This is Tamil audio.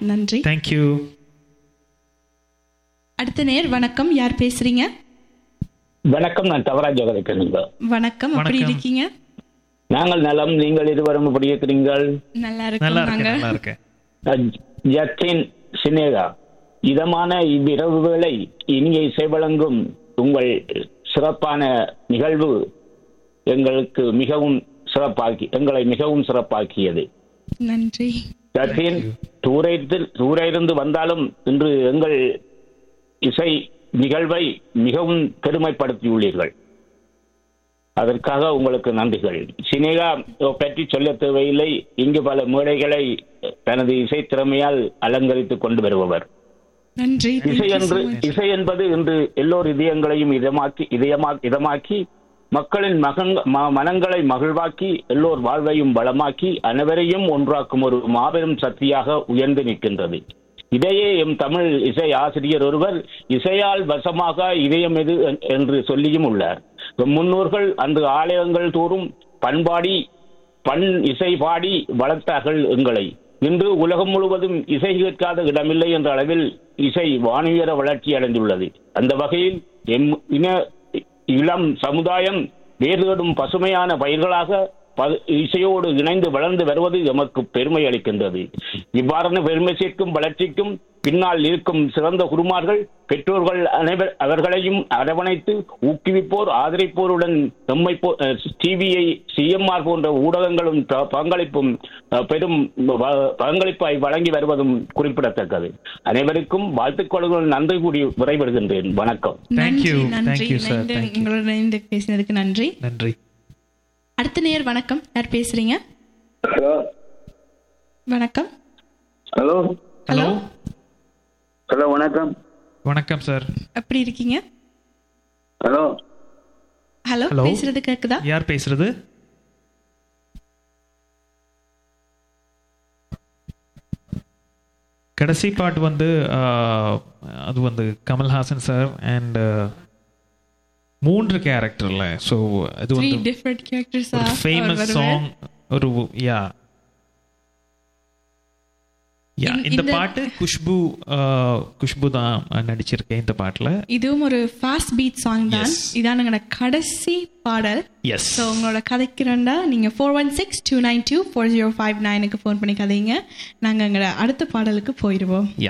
நன்றி தேங்க்யூ அடுத்த நேர் வணக்கம் யார் பேசுறீங்க வணக்கம் நான் தவராஜ் ஜெகதீசனுங்க வணக்கம் எப்படி வணக்கம். இருக்கீங்க நாங்கள் நலம் நீங்கள் இருவரும் எப்படி இருக்கிறீர்கள் நல்லா நல்லா இருக்கோம் இருக்கேன் நாங்க நல்லா இருக்கேன் அஹ், ஜஸ்டின் சினேகா இதமான இவ்விரவு வேளை இனிய இசை வழங்கும் உங்கள் சிறப்பான நிகழ்வு எங்களுக்கு மிகவும் சிறப்பாக்கி எங்களை மிகவும் சிறப்பாக்கியது நன்றி ஜஸ்டின் தூரத்தில் தூர இருந்து வந்தாலும் இன்று எங்கள் இசை நிகழ்வை மிகவும் பெருமைப்படுத்தியுள்ளீர்கள் அதற்காக உங்களுக்கு நன்றிகள் சினேகா பற்றி சொல்ல தேவையில்லை இங்கு பல மேடைகளை தனது இசை திறமையால் அலங்கரித்துக் கொண்டு வருபவர் நன்றி Thank இசை you so என்று much. இசை என்பது இன்று எல்லோர் இதயங்களையும் இதமாக்கி இதயமா இதமாக்கி மக்களின் மகன் ம- மனங்களை மகிழ்வாக்கி எல்லோர் வாழ்வையும் வளமாக்கி அனைவரையும் ஒன்றாக்கும் ஒரு மாபெரும் சக்தியாக உயர்ந்து நிற்கின்றது இதையே எம் தமிழ் இசை ஆசிரியர் ஒருவர் இசையால் வசமாக இதயம் எது என்- என்று சொல்லியும் உள்ளார் எம் முன்னோர்கள் அன்று ஆலயங்கள் தோறும் பண்பாடி பண் இசை பாடி வளர்த்தார்கள் எங்களை இன்று உலகம் முழுவதும் இசை கேட்காத இடமில்லை என்ற அளவில் இசை வானுயர வளர்ச்சி அடைந்துள்ளது அந்த வகையில் எம் இன இளம் சமுதாயம் வேர் தேடும் பசுமையான பயிர்களாக ப- இசையோடு இணைந்து வளர்ந்து வருவது எமக்கு பெருமை அளிக்கின்றது இவ்வாறான பெருமை சேர்க்கும் வளர்ச்சிக்கும் பின்னால் இருக்கும் சிறந்த குருமார்கள் பெற்றோர்கள் அனைவர் அவர்களையும் அரவணைத்து ஊக்குவிப்போர் ஆதரிப்போருடன் எம்மை டிவியை சிஎம்ஆர் போன்ற ஊடகங்களும் ப- பங்களிப்பும் அஹ், பெரும் வ- பங்களிப்பாய் வழங்கி வருவதும் குறிப்பிடத்தக்கது அனைவருக்கும் வாழ்த்துக்களுடன் நன்றி கூடி விரைவிடுகின்றேன் வணக்கம் Thank you. நன்றி நன்றி Thank you, sir. இணைந்து Thank you. உங்களோட இணைந்து பேசினதுக்கு நன்றி நன்றி அடுத்த நேர் வணக்கம் யார் பேசுறீங்க ஹலோ வணக்கம் ஹலோ ஹலோ ஹலோ வணக்கம் வணக்கம் சார் எப்படி இருக்கீங்க ஹலோ ஹலோ Hello. பேசுறது கேக்குதா யார் பேசுறது கடைசி பாட்டு வந்து ஆஹ், அது வந்து கமல்ஹாசன் சார் அண்ட் மூன்று கேரக்டர்ல ஸோ அது த்ரீ வந்து டிஃப்ரெண்ட் கேரக்டர்ஸ் ஒரு ஃபேமஸ் சாங் ஒரு யா யா இந்த- இந்த இந்த- பாட்டு குஷ்பு ஆஹ், குஷ்பு தான் நடிச்சிருக்கேன் இந்த பாட்டுல இதுவும் ஒரு ஃபாஸ்ட் பீட் சாங் தான் Yes. இதான் எங்களோட கடைசி பாடல் எஸ் ஸோ உங்களோட கதைக்கிறண்டா நீங்கள் four one six two nine two four zero five நைனுக்கு ஃபோன் பண்ணி கதைங்க நாங்கள் எங்களோட அடுத்த பாடலுக்கு போயிடுவோம் யா